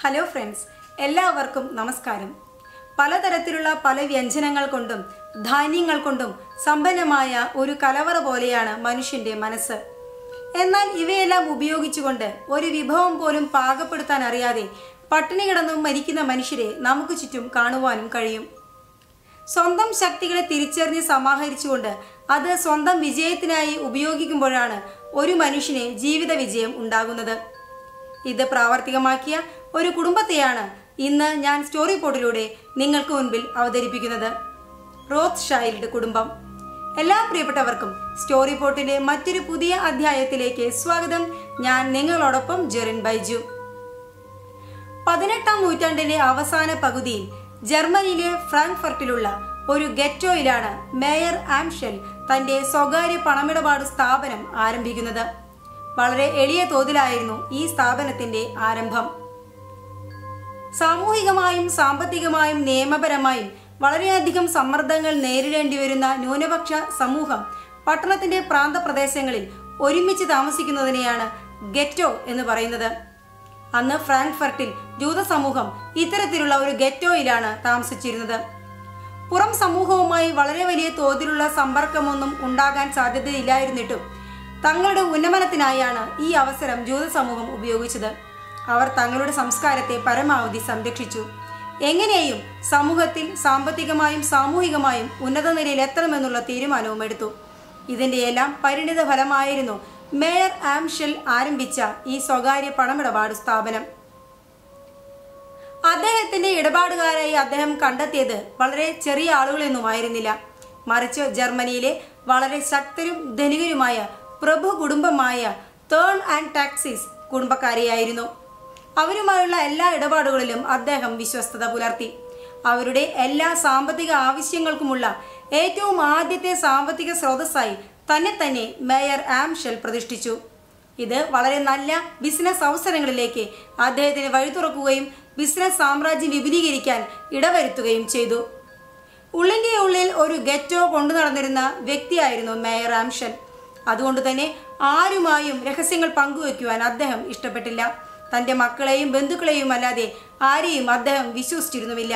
hello friends എല്ലാവർക്കും നമസ്കാരം പലതരത്തിലുള്ള പല വ്യഞ്ജനങ്ങൾ കൊണ്ടും ധാന്യങ്ങൾ കൊണ്ടും സമ്പന്നമായ ഒരു കലവറ പോലെയാണ് മനുഷ്യന്റെ മനസ്സ് എന്നാൽ ഇവയെല്ലാം ഉപയോഗിച്ചുകൊണ്ട് ഒരു വിഭവം പോലും പാകപ്പെടുത്താൻ അറിയാതെ പട്ടിണി കിടന്നും മരിക്കുന്ന മനുഷ്യരെ നമുക്ക് ചുറ്റും കാണുവാനും കഴിയും സ്വന്തം ശക്തികളെ തിരിച്ചറിഞ്ഞ് സമാഹരിച്ചുകൊണ്ട് അത് സ്വന്തം വിജയത്തിനായി ഉപയോഗിക്കുമ്പോഴാണ് ഒരു മനുഷ്യന് ജീവിത വിജയം ഉണ്ടാകുന്നത് ഇത് പ്രാവർത്തികമാക്കിയ ഒരു കുടുംബത്തെയാണ് ഇന്ന് ഞാൻ സ്റ്റോറി പോർട്ടിലൂടെ നിങ്ങൾക്ക് മുൻപിൽ അവതരിപ്പിക്കുന്നത് റോത്ത് ഷൈൽഡ് കുടുംബം എല്ലാ പ്രിയപ്പെട്ടവർക്കും സ്റ്റോറി പോർട്ടിന്റെ മറ്റൊരു പുതിയ അധ്യായത്തിലേക്ക് സ്വാഗതം ഞാൻ നിങ്ങളോടൊപ്പം ജെറിൻ ബൈജു പതിനെട്ടാം നൂറ്റാണ്ടിന്റെ അവസാന പകുതിയിൽ ജർമ്മനിയിലെ ഫ്രാങ്ക്ഫർട്ടിലുള്ള ഒരു ഗെറ്റോയിലാണ് മേയർ ആംഷെൽ തന്റെ സ്വകാര്യ പണമിടപാട് സ്ഥാപനം ആരംഭിക്കുന്നത് വളരെ എളിയ തോതിലായിരുന്നു ഈ സ്ഥാപനത്തിന്റെ ആരംഭം സാമൂഹികമായും സാമ്പത്തികമായും നിയമപരമായും വളരെയധികം സമ്മർദ്ദങ്ങൾ നേരിടേണ്ടി വരുന്ന ന്യൂനപക്ഷ സമൂഹം പട്ടണത്തിന്റെ പ്രാന്തപ്രദേശങ്ങളിൽ ഒരുമിച്ച് താമസിക്കുന്നതിനെയാണ് ഗെറ്റോ എന്ന് പറയുന്നത് അന്ന് ഫ്രാങ്ക്ഫർട്ടിൽ ജൂത സമൂഹം ഇത്തരത്തിലുള്ള ഒരു ഗെറ്റോയിലാണ് താമസിച്ചിരുന്നത് പുറം സമൂഹവുമായി വളരെ വലിയ തോതിലുള്ള സമ്പർക്കമൊന്നും ഉണ്ടാകാൻ സാധ്യതയില്ലായിരുന്നിട്ടും തങ്ങളുടെ ഉന്നമനത്തിനായാണ് ഈ അവസരം ജൂത സമൂഹം ഉപയോഗിച്ചത് അവർ തങ്ങളുടെ സംസ്കാരത്തെ പരമാവധി സംരക്ഷിച്ചു എങ്ങനെയും സമൂഹത്തിൽ സാമ്പത്തികമായും സാമൂഹികമായും ഉന്നത നിലയിൽ എത്തണമെന്നുള്ള തീരുമാനവും എടുത്തു ഇതിന്റെയെല്ലാം പരിണിത ഫലമായിരുന്നു മേയർ ആംഷെൽ ആരംഭിച്ച ഈ സ്വകാര്യ പണമിടപാട് സ്ഥാപനം അദ്ദേഹത്തിന്റെ ഇടപാടുകാരായി അദ്ദേഹം കണ്ടെത്തിയത് വളരെ ചെറിയ ആളുകളൊന്നുമായിരുന്നില്ല മറിച്ച് ജർമ്മനിയിലെ വളരെ ശക്തരും ധനികരുമായ പ്രഭു കുടുംബമായ തേൺ ആൻഡ് ടാക്സിസ് കുടുംബക്കാരെയായിരുന്നു അവരുമായുള്ള എല്ലാ ഇടപാടുകളിലും അദ്ദേഹം വിശ്വസ്തത പുലർത്തി അവരുടെ എല്ലാ സാമ്പത്തിക ആവശ്യങ്ങൾക്കുമുള്ള ഏറ്റവും ആദ്യത്തെ സാമ്പത്തിക സ്രോതസ്സായി തന്നെ തന്നെ മേയർ ആംഷെൽ പ്രതിഷ്ഠിച്ചു ഇത് വളരെ നല്ല ബിസിനസ് അവസരങ്ങളിലേക്ക് അദ്ദേഹത്തിന് വഴി തുറക്കുകയും ബിസിനസ് സാമ്രാജ്യം വിപുലീകരിക്കാൻ ഇടവരുത്തുകയും ചെയ്തു ഉള്ളിൻ്റെ ഉള്ളിൽ ഒരു ഗെറ്റോ കൊണ്ടു നടന്നിരുന്ന വ്യക്തിയായിരുന്നു മേയർ ആംഷൽ അതുകൊണ്ട് തന്നെ ആരുമായും രഹസ്യങ്ങൾ പങ്കുവെക്കുവാൻ അദ്ദേഹം ഇഷ്ടപ്പെട്ടില്ല തന്റെ മക്കളെയും ബന്ധുക്കളെയും അല്ലാതെ ആരെയും അദ്ദേഹം വിശ്വസിച്ചിരുന്നുമില്ല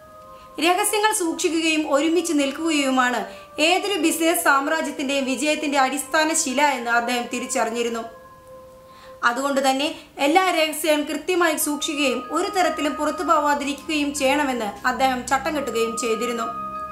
രഹസ്യങ്ങൾ സൂക്ഷിക്കുകയും ഒരുമിച്ച് നിൽക്കുകയുമാണ് ഏതൊരു ബിസിനസ് സാമ്രാജ്യത്തിന്റെയും വിജയത്തിന്റെ അടിസ്ഥാന ശില എന്ന് അദ്ദേഹം തിരിച്ചറിഞ്ഞിരുന്നു അതുകൊണ്ട് തന്നെ എല്ലാ രഹസ്യവും കൃത്യമായി സൂക്ഷിക്കുകയും ഒരു തരത്തിലും പുറത്തു പോവാതിരിക്കുകയും ചെയ്യണമെന്ന് അദ്ദേഹം ചട്ടം കെട്ടുകയും ചെയ്തിരുന്നു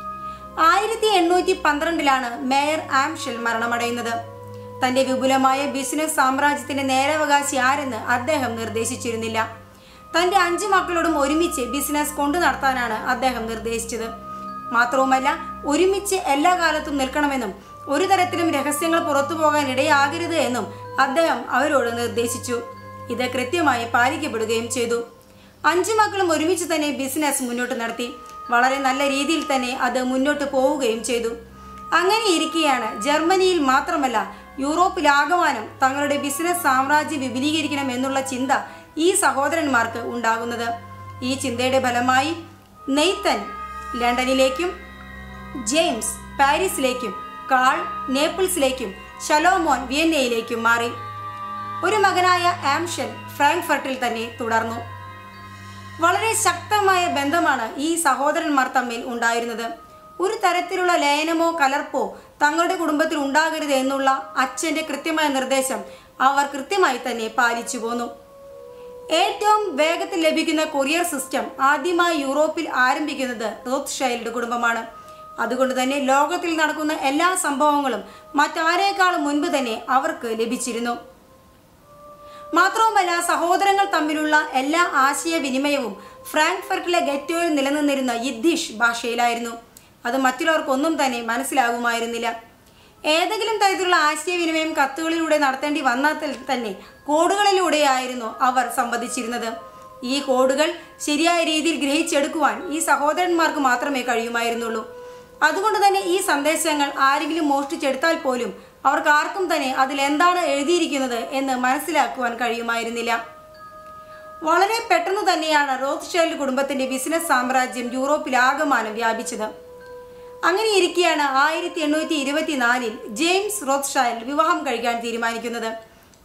ആയിരത്തി എണ്ണൂറ്റി പന്ത്രണ്ടിലാണ് മേയർ ആംഷൽ മരണമടയുന്നത് തന്റെ വിപുലമായ ബിസിനസ് സാമ്രാജ്യത്തിന്റെ നേരവകാശി ആരെന്ന് അദ്ദേഹം നിർദ്ദേശിച്ചിരുന്നില്ല തന്റെ അഞ്ചു മക്കളോടും ഒരുമിച്ച് ബിസിനസ് കൊണ്ടു നടത്താനാണ് അദ്ദേഹം നിർദ്ദേശിച്ചത് മാത്രവുമല്ല ഒരുമിച്ച് എല്ലാ കാലത്തും നിൽക്കണമെന്നും ഒരു തരത്തിലും രഹസ്യങ്ങൾ പുറത്തു പോകാൻ ഇടയാകരുത് എന്നും അദ്ദേഹം അവരോട് നിർദ്ദേശിച്ചു ഇത് കൃത്യമായി പാലിക്കപ്പെടുകയും ചെയ്തു അഞ്ചു മക്കളും ഒരുമിച്ച് തന്നെ ബിസിനസ് മുന്നോട്ട് നടത്തി വളരെ നല്ല രീതിയിൽ തന്നെ അത് മുന്നോട്ട് പോവുകയും ചെയ്തു അങ്ങനെ ഇരിക്കെയാണ് ജർമ്മനിയിൽ മാത്രമല്ല യൂറോപ്പിലാകമാനം തങ്ങളുടെ ബിസിനസ് സാമ്രാജ്യം വിപുലീകരിക്കണം എന്നുള്ള ചിന്ത ഈ സഹോദരന്മാർക്ക് ഉണ്ടാകുന്നത് ഈ ചിന്തയുടെ ഫലമായി നെയ്ത്തൻ ലണ്ടനിലേക്കും ജെയിംസ് പാരീസിലേക്കും കാൾ നേപ്പിൾസിലേക്കും ഷലോമോൻ വിയന്നയിലേക്കും മാറി ഒരു മകനായ ആംഷൽ ഫ്രാങ്ക്ഫർട്ടിൽ തന്നെ തുടർന്നു വളരെ ശക്തമായ ബന്ധമാണ് ഈ സഹോദരന്മാർ തമ്മിൽ ഉണ്ടായിരുന്നത് ഒരു തരത്തിലുള്ള ലയനമോ കലർപ്പോ തങ്ങളുടെ കുടുംബത്തിൽ ഉണ്ടാകരുത് എന്നുള്ള അച്ഛന്റെ കൃത്യമായ നിർദ്ദേശം അവർ കൃത്യമായി തന്നെ പാലിച്ചു പോന്നു ഏറ്റവും വേഗത്തിൽ ലഭിക്കുന്ന കൊറിയർ സിസ്റ്റം ആദ്യമായി യൂറോപ്പിൽ ആരംഭിക്കുന്നത് റോത്ത് ഷൈൽഡ് കുടുംബമാണ് അതുകൊണ്ട് തന്നെ ലോകത്തിൽ നടക്കുന്ന എല്ലാ സംഭവങ്ങളും മറ്റാരേക്കാളും മുൻപ് തന്നെ അവർക്ക് ലഭിച്ചിരുന്നു മാത്രവുമല്ല സഹോദരങ്ങൾ തമ്മിലുള്ള എല്ലാ ആശയവിനിമയവും ഫ്രാങ്ക്ഫർട്ടിലെ ഗെറ്റോയിൽ നിലനിന്നിരുന്ന യിദ്ദിഷ് ഭാഷയിലായിരുന്നു അത് മറ്റുള്ളവർക്കൊന്നും തന്നെ മനസ്സിലാകുമായിരുന്നില്ല ഏതെങ്കിലും തരത്തിലുള്ള ആശയവിനിമയം കത്തുകളിലൂടെ നടത്തേണ്ടി വന്നാൽ തന്നെ കോഡുകളിലൂടെയായിരുന്നു അവർ സംവദിച്ചിരുന്നത് ഈ കോഡുകൾ ശരിയായ രീതിയിൽ ഗ്രഹിച്ചെടുക്കുവാൻ ഈ സഹോദരന്മാർക്ക് മാത്രമേ കഴിയുമായിരുന്നുള്ളൂ അതുകൊണ്ട് തന്നെ ഈ സന്ദേശങ്ങൾ ആരെങ്കിലും മോഷ്ടിച്ചെടുത്താൽ പോലും അവർക്ക് ആർക്കും തന്നെ അതിൽ എന്താണ് എഴുതിയിരിക്കുന്നത് എന്ന് മനസ്സിലാക്കുവാൻ കഴിയുമായിരുന്നില്ല വളരെ പെട്ടെന്ന് തന്നെയാണ് റോത്ത് ഷൈൽഡ് കുടുംബത്തിന്റെ ബിസിനസ് സാമ്രാജ്യം യൂറോപ്പിലാകമാനം വ്യാപിച്ചത് അങ്ങനെ ഇരിക്കെയാണ് ആയിരത്തി എണ്ണൂറ്റി ഇരുപത്തിനാലിൽ ജെയിംസ് റോത്ത് ഷൈൽഡ് വിവാഹം കഴിക്കാൻ തീരുമാനിക്കുന്നത്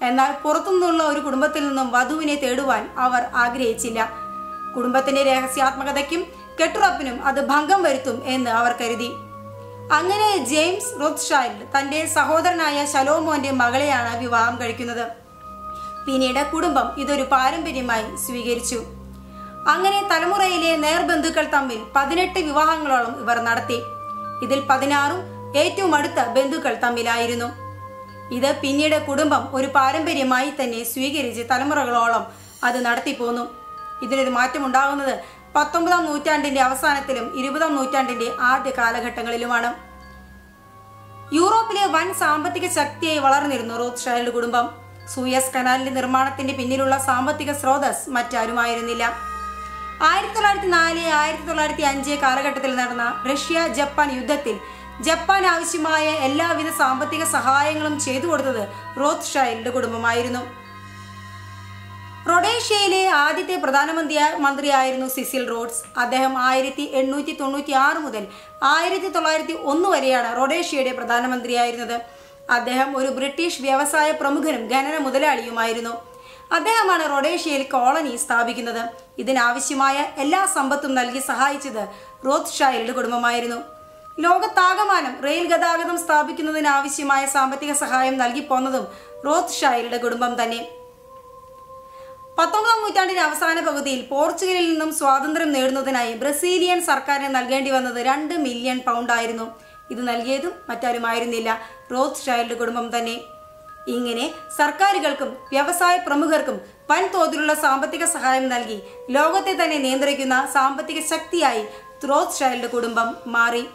എന്നാൽ പുറത്തുനിന്നുള്ള ഒരു കുടുംബത്തിൽ നിന്നും വധുവിനെ തേടുവാൻ അവർ ആഗ്രഹിച്ചില്ല കുടുംബത്തിന്റെ രഹസ്യാത്മകതയ്ക്കും കെട്ടുറപ്പിനും അത് ഭംഗം വരുത്തും എന്ന് അവർ കരുതി അങ്ങനെ ജെയിംസ് റോത്ത്ഷൈൽഡ് തന്റെ സഹോദരനായ ശലോമോന്റെ മകളെയാണ് വിവാഹം കഴിക്കുന്നത് പിന്നീട് കുടുംബം ഇതൊരു പാരമ്പര്യമായി സ്വീകരിച്ചു അങ്ങനെ തലമുറയിലെ നേർബന്ധുക്കൾ തമ്മിൽ പതിനെട്ട് വിവാഹങ്ങളോളം ഇവർ നടത്തി ഇതിൽ പതിനാറും ഏറ്റവും അടുത്ത ബന്ധുക്കൾ തമ്മിലായിരുന്നു ഇത് പിന്നീട് കുടുംബം ഒരു പാരമ്പര്യമായി തന്നെ സ്വീകരിച്ച് തലമുറകളോളം അത് നടത്തിപ്പോന്നു ഇതിനൊരു മാറ്റമുണ്ടാകുന്നത് പത്തൊമ്പതാം നൂറ്റാണ്ടിന്റെ അവസാനത്തിലും ഇരുപതാം നൂറ്റാണ്ടിന്റെ ആദ്യ കാലഘട്ടങ്ങളിലുമാണ് യൂറോപ്പിലെ വൻ സാമ്പത്തിക ശക്തിയായി വളർന്നിരുന്നു റോത്ത് കുടുംബം സൂയസ് കനാലിന്റെ നിർമ്മാണത്തിന്റെ പിന്നിലുള്ള സാമ്പത്തിക സ്രോതസ് മറ്റാരുമായിരുന്നില്ല ആയിരത്തി തൊള്ളായിരത്തി നാല് ആയിരത്തി തൊള്ളായിരത്തി അഞ്ച് കാലഘട്ടത്തിൽ നടന്ന റഷ്യ ജപ്പാൻ യുദ്ധത്തിൽ ജപ്പാൻ ആവശ്യമായ എല്ലാവിധ സാമ്പത്തിക സഹായങ്ങളും ചെയ്തു കൊടുത്തത് റോത്ത് ഷൈൽഡ് കുടുംബമായിരുന്നു റൊഡേഷ്യയിലെ ആദ്യത്തെ പ്രധാനമന്ത്രി മന്ത്രിയായിരുന്നു സിസിൽ റോഡ്സ് അദ്ദേഹം ആയിരത്തി എണ്ണൂറ്റി തൊണ്ണൂറ്റി ആറ് മുതൽ ആയിരത്തി തൊള്ളായിരത്തി ഒന്ന് വരെയാണ് റൊഡേഷ്യയുടെ പ്രധാനമന്ത്രിയായിരുന്നത് അദ്ദേഹം ഒരു ബ്രിട്ടീഷ് വ്യവസായ പ്രമുഖനും ഖനന മുതലാളിയുമായിരുന്നു അദ്ദേഹമാണ് റൊഡേഷ്യയിൽ കോളനി സ്ഥാപിക്കുന്നത് ഇതിനാവശ്യമായ എല്ലാ സമ്പത്തും നൽകി സഹായിച്ചത് റോത്ത് ഷൈൽഡ് കുടുംബമായിരുന്നു ലോകത്താകമാനം റെയിൽ ഗതാഗതം സ്ഥാപിക്കുന്നതിനാവശ്യമായ സാമ്പത്തിക സഹായം നൽകി പോന്നതും റോത്ത് ഷൈൽഡ് കുടുംബം തന്നെ പത്തൊമ്പതാം നൂറ്റാണ്ടിന്റെ അവസാന പകുതിയിൽ പോർച്ചുഗലിൽ നിന്നും സ്വാതന്ത്ര്യം നേടുന്നതിനായി ബ്രസീലിയൻ സർക്കാരിന് നൽകേണ്ടി വന്നത് രണ്ട് മില്യൺ പൗണ്ട് ആയിരുന്നു ഇത് നൽകിയതും മറ്റാരുമായിരുന്നില്ല റോത്ത് ഷൈൽഡ് കുടുംബം തന്നെ ഇങ്ങനെ സർക്കാരുകൾക്കും വ്യവസായ പ്രമുഖർക്കും വൻതോതിലുള്ള സാമ്പത്തിക സഹായം നൽകി ലോകത്തെ തന്നെ നിയന്ത്രിക്കുന്ന സാമ്പത്തിക ശക്തിയായി റോത്ത് ഷൈൽഡ് കുടുംബം മാറി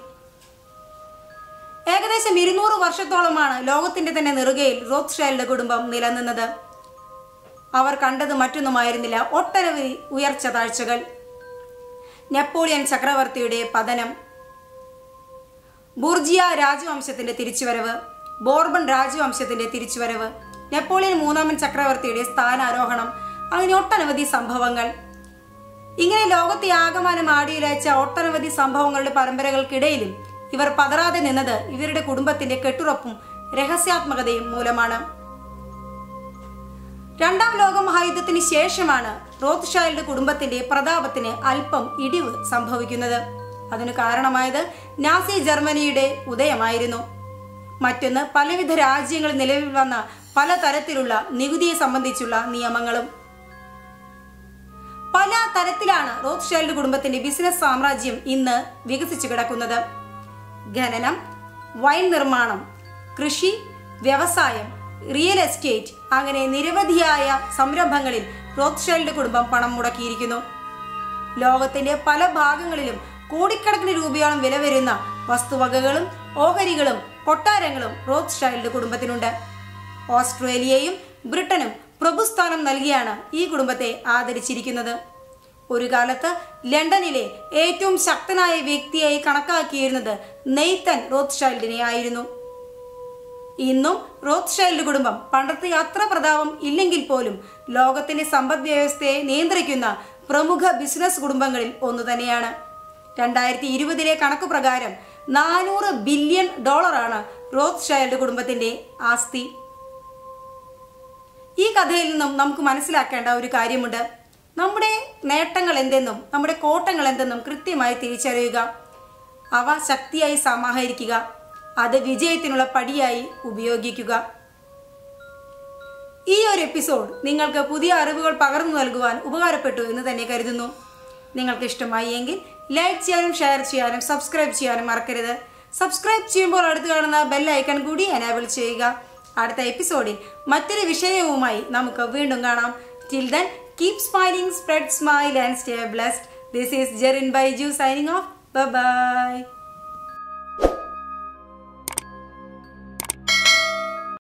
ഏകദേശം ഇരുന്നൂറ് വർഷത്തോളമാണ് ലോകത്തിന്റെ തന്നെ നെറുകയിൽ റോത്ത് ഷൈൽഡ് കുടുംബം നിലനിന്നത് അവർ കണ്ടത് മറ്റൊന്നുമായിരുന്നില്ല ഒട്ടനവധി ഉയർച്ച താഴ്ചകൾ നെപ്പോളിയൻ ചക്രവർത്തിയുടെ പതനം ബുർജിയ രാജവംശത്തിന്റെ തിരിച്ചുവരവ് ബോർബൺ രാജവംശത്തിന്റെ തിരിച്ചുവരവ് നെപ്പോളിയൻ മൂന്നാമൻ ചക്രവർത്തിയുടെ സ്ഥാനാരോഹണം അങ്ങനെ ഒട്ടനവധി സംഭവങ്ങൾ ഇങ്ങനെ ലോകത്തെ ആകമാനം ആടിയുലച്ച ഒട്ടനവധി സംഭവങ്ങളുടെ പരമ്പരകൾക്കിടയിലും ഇവർ പതറാതെ നിന്നത് ഇവരുടെ കുടുംബത്തിന്റെ കെട്ടുറപ്പും രഹസ്യാത്മകതയും മൂലമാണ് രണ്ടാം ലോക മഹായുദ്ധത്തിന് ശേഷമാണ് റോത്ത് ഷൈൽഡ് കുടുംബത്തിന്റെ പ്രതാപത്തിന് അല്പം ഇടിവ് സംഭവിക്കുന്നത് അതിനു കാരണമായത് നാസി ജർമ്മനിയുടെ ഉദയമായിരുന്നു മറ്റൊന്ന് പലവിധ രാജ്യങ്ങളിൽ നിലവിൽ വന്ന പലതരത്തിലുള്ള നികുതിയെ സംബന്ധിച്ചുള്ള നിയമങ്ങളും പല തരത്തിലാണ് റോത്ത് ഷൈൽഡ് കുടുംബത്തിന്റെ ബിസിനസ് സാമ്രാജ്യം ഇന്ന് വികസിച്ചു കിടക്കുന്നത് ഖനനം വൈൻ നിർമ്മാണം കൃഷി വ്യവസായം റിയൽ എസ്റ്റേറ്റ് അങ്ങനെ നിരവധിയായ സംരംഭങ്ങളിൽ റോത്ത്ഷൈൽഡ് കുടുംബം പണം മുടക്കിയിരിക്കുന്നു ലോകത്തിന്റെ പല ഭാഗങ്ങളിലും കോടിക്കണക്കിന് രൂപയോളം വില വരുന്ന വസ്തുവകകളും ഓഹരികളും കൊട്ടാരങ്ങളും റോത്ത്ഷൈൽഡ് കുടുംബത്തിനുണ്ട് ഓസ്ട്രേലിയയും ബ്രിട്ടനും പ്രഭുസ്ഥാനം നൽകിയാണ് ഈ കുടുംബത്തെ ആദരിച്ചിരിക്കുന്നത് ഒരു കാലത്ത് ലണ്ടനിലെ ഏറ്റവും ശക്തനായ വ്യക്തിയായി കണക്കാക്കിയിരുന്നത് നെയ്ത്തൻ റോത്ത്ഷൈൽഡിനെ ആയിരുന്നു ഇന്നും റോത്ത്ഷൈൽഡ് കുടുംബം പണ്ടത്തെ അത്ര പ്രതാപം ഇല്ലെങ്കിൽ പോലും ലോകത്തിന്റെ സമ്പദ് വ്യവസ്ഥയെ നിയന്ത്രിക്കുന്ന പ്രമുഖ ബിസിനസ് കുടുംബങ്ങളിൽ ഒന്നു തന്നെയാണ് രണ്ടായിരത്തി ഇരുപതിലെ കണക്ക് പ്രകാരം നാനൂറ് ബില്യൺ ഡോളറാണ് റോത്ത്ഷൈൽഡ് കുടുംബത്തിന്റെ ആസ്തി ഈ കഥയിൽ നിന്നും നമുക്ക് മനസ്സിലാക്കേണ്ട ഒരു കാര്യമുണ്ട് നമ്മുടെ നേട്ടങ്ങൾ എന്തെന്നും നമ്മുടെ കോട്ടങ്ങൾ എന്തെന്നും കൃത്യമായി തിരിച്ചറിയുക അവ ശക്തിയായി സമാഹരിക്കുക അത് വിജയത്തിനുള്ള പടിയായി ഉപയോഗിക്കുക ഈ ഒരു എപ്പിസോഡ് നിങ്ങൾക്ക് പുതിയ അറിവുകൾ പകർന്നു നൽകുവാൻ ഉപകാരപ്പെട്ടു എന്ന് തന്നെ കരുതുന്നു നിങ്ങൾക്ക് ഇഷ്ടമായി എങ്കിൽ ലൈക്ക് ചെയ്യാനും ഷെയർ ചെയ്യാനും സബ്സ്ക്രൈബ് ചെയ്യാനും മറക്കരുത് സബ്സ്ക്രൈബ് ചെയ്യുമ്പോൾ അടുത്ത് കാണുന്ന ബെൽ ഐക്കൺ കൂടി എനാബിൾ ചെയ്യുക അടുത്ത എപ്പിസോഡിൽ മറ്റൊരു വിഷയവുമായി നമുക്ക് വീണ്ടും കാണാം till then keep smiling spread smile and stay blessed this is Jerin Baiju signing off by